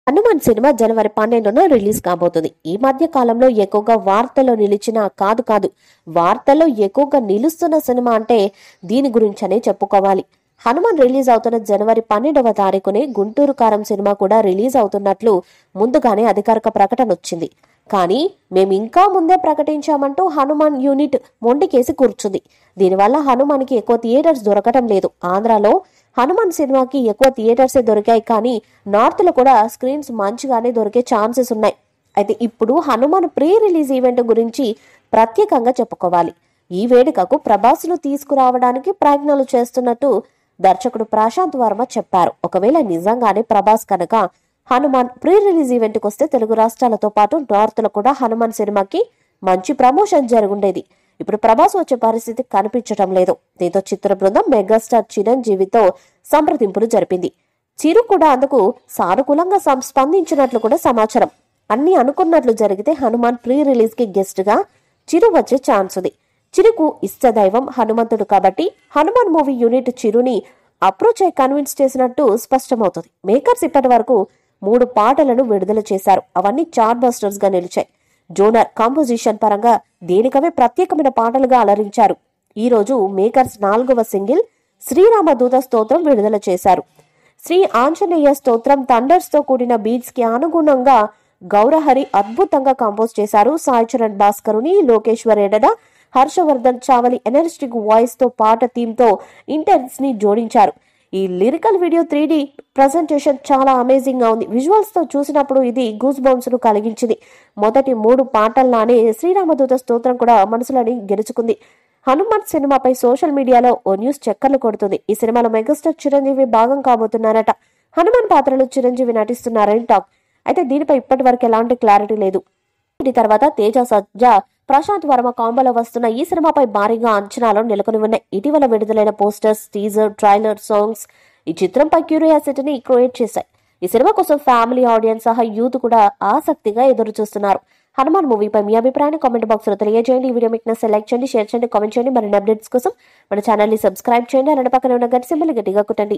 Hanuman cinema జనవరి పన్నెండున release కాబోతుంది ఈ మధ్య కాలంలో ఎక్కువగా వార్తల్లో నిలిచిన కాదు కాదు వార్తల్లో ఎక్కువగా నిలుస్తున్న సినిమా అంటే దీని గురించనే చెప్పుకోవాలి హనుమాన్ రిలీజ్ అవుతున్న జనవరి పన్నెండవ తారీఖునే గుంటూరు కారం సినిమా కూడా రిలీజ్ అవుతున్నట్లు ముందుగానే అధికారిక ప్రకటన వచ్చింది కానీ మేము ఇంకా ముందే ప్రకటించామంటూ హనుమాన్ యూనిట్ మొండికేసి కూర్చుంది దీనివల్ల హనుమాన్కి ఎక్కువ థియేటర్స్ దొరకటం లేదు ఆంధ్రాలో హనుమాన్ సినిమాకి ఎక్కువ థియేటర్సే దొరికాయి కానీ నార్త్ లో కూడా స్క్రీన్స్ మంచిగానే దొరికే ఛాన్సెస్ ఉన్నాయి అయితే ఇప్పుడు హనుమాన్ ప్రీ రిలీజ్ ఈవెంట్ గురించి ప్రత్యేకంగా చెప్పుకోవాలి ఈ వేడుకకు ప్రభాస్ను తీసుకురావడానికి ప్రయత్నాలు చేస్తున్నట్టు దర్శకుడు ప్రశాంత్ వర్మ చెప్పారు ఒకవేళ నిజంగానే ప్రభాస్ కనుక హనుమాన్ ప్రీ రిలీజ్ ఈవెంట్కి వస్తే తెలుగు రాష్ట్రాలతో పాటు నార్త్ లో కూడా హనుమాన్ సినిమాకి మంచి ప్రమోషన్ జరుగుండేది ఇప్పుడు ప్రభాస్ వచ్చే పరిస్థితి కనిపించడం లేదు దీంతో చిత్ర బృందం మెగాస్టార్ చిరంజీవితో సంప్రదింపులు జరిపింది చిరు కూడా అందుకు సానుకూలంగా సం- స్పందించినట్లు కూడా సమాచారం అన్ని అనుకున్నట్లు జరిగితే హనుమాన్ ప్రీ రిలీజ్ కి గెస్ట్ గా చిరు వచ్చే ఛాన్స్ ఉంది చిరుకు ఇష్టదైవం హనుమంతుడు కాబట్టి హనుమాన్ మూవీ యూనిట్ చిరుని అప్రోచ్ అయి కన్విన్స్ చేసినట్టు స్పష్టమవుతుంది మేకర్స్ ఇప్పటి వరకు మూడు పాటలను విడుదల చేశారు అవన్నీ చార్ట్ బస్టర్స్ గా నిలిచాయి జోనర్ కాంపోజిషన్ పరంగా దేనికవే ప్రత్యేకమైన పాటలుగా అలరించారు ఈ రోజు మేకర్స్ నాలుగవ సింగిల్ శ్రీరామ దూత స్తోత్రం విడుదల చేశారు శ్రీ ఆంజనేయ స్తోత్రం థండర్స్ తో కూడిన బీట్స్ కి అనుగుణంగా గౌరహరి అద్భుతంగా కంపోజ్ చేశారు సాయి చరణ్ భాస్కరుని లోకేశ్వర్ ఎడద హర్షవర్ధన్ చావలి ఎనర్జెటిక్ వాయిస్ తో పాట థీమ్ తో ఇంటెన్స్ ని జోడించారు ఈ lyrical video three D presentation చాలా అమేజింగ్ గా ఉంది విజువల్స్ తో చూసినప్పుడు ఇది గూస్ బౌన్స్ ను కలిగించింది మొదటి మూడు పాటల్లానే శ్రీరామదూత స్తోత్రం కూడా మనసులని గెలుచుకుంది హనుమాన్ సినిమాపై సోషల్ మీడియాలో ఓ న్యూస్ చక్కర్లు కొడుతుంది ఈ సినిమాలో మెగాస్టార్ చిరంజీవి భాగం కాబోతున్నారట హనుమాన్ పాత్రలో చిరంజీవి నటిస్తున్నారని టాక్ అయితే దీనిపై ఇప్పటి వరకు ఎలాంటి క్లారిటీ లేదు వీటి తర్వాత తేజ సజ్జా ప్రశాంత్ వర్మ కాంబోలో వస్తున్న ఈ సినిమాపై భారీగా అంచనాలు నెలకొని ఉన్నాయి ఇటీవల విడుదలైన పోస్టర్స్ టీజర్ ట్రైలర్ సాంగ్స్ ఈ చిత్రంపై క్యూరియాసిటీని క్రియేట్ చేశాయి ఈ సినిమా కోసం ఫ్యామిలీ ఆడియన్స్ సహా యూత్ కూడా ఆసక్తిగా ఎదురు చూస్తున్నారు హనుమాన్ మూవీపై మీ అభిప్రాయాన్ని కామెంట్ బాక్స్ లో తెలియజేయండి ఈ వీడియో మీకు నచ్చితే లైక్ చేయండి షేర్ చేయండి కామెంట్ చేయండి మరిన్ని అప్డేట్స్ కోసం మన ఛానల్ ని సబ్స్క్రైబ్ చేయండి అలాంటి పక్కన ఉన్న గట్టి సింబల్ గట్టిగా కొట్టండి